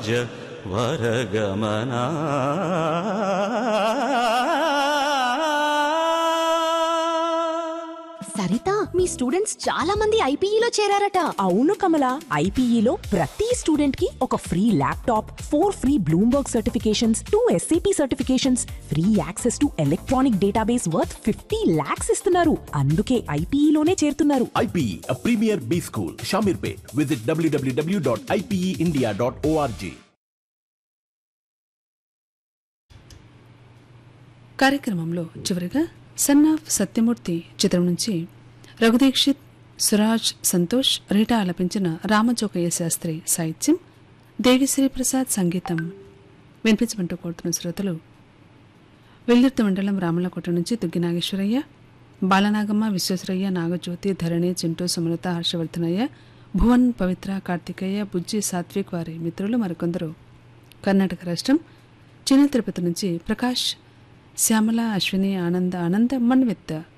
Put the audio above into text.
జ వరగమనా సరిత మీ స్టూడెంట్స్ చాలా మంది ఐపీఈలో చేరారట అవును కమల ఐపీఈలో ప్రతి స్టూడెంట్ కి ఒక free laptop four free Bloomberg certifications two S A P certifications free access to electronic database worth fifty lakhs ఇస్తున్నారు అందుకే ఐపీఈలోనే చేరుతున్నారు IPE, a premier B school, Shamirpet. Visit www.ipeindia.org. కార్యక్రమంలో చివరిగా సన్ ఆఫ్ సత్యమూర్తి చిత్రం నుంచి రఘుదీక్షిత్ సురాజ్ సంతోష్ రీటా ఆలపించిన రామజోకయ్య శాస్త్రి సాహిత్యం దేవిశ్రీ ప్రసాద్ సంగీతం వినిపించమంటూ కోరుతున్న శ్రోతలు వెల్లుర్తి మండలం రామలకోట నుంచి దుగ్గి నాగేశ్వరయ్య బాలనాగమ్మ విశ్వేశ్వరయ్య నాగజ్యోతి ధరణి చింటూ సుమలత హర్షవర్ధనయ్య భువన్ పవిత్ర కార్తికేయ బుజ్జి సాత్విక్ వారి మిత్రులు మరికొందరు కర్ణాటక రాష్ట్రం చిన్న తిరుపతి నుంచి ప్రకాష్ శ్యామల అశ్విని ఆనంద ఆనంద మన్విత్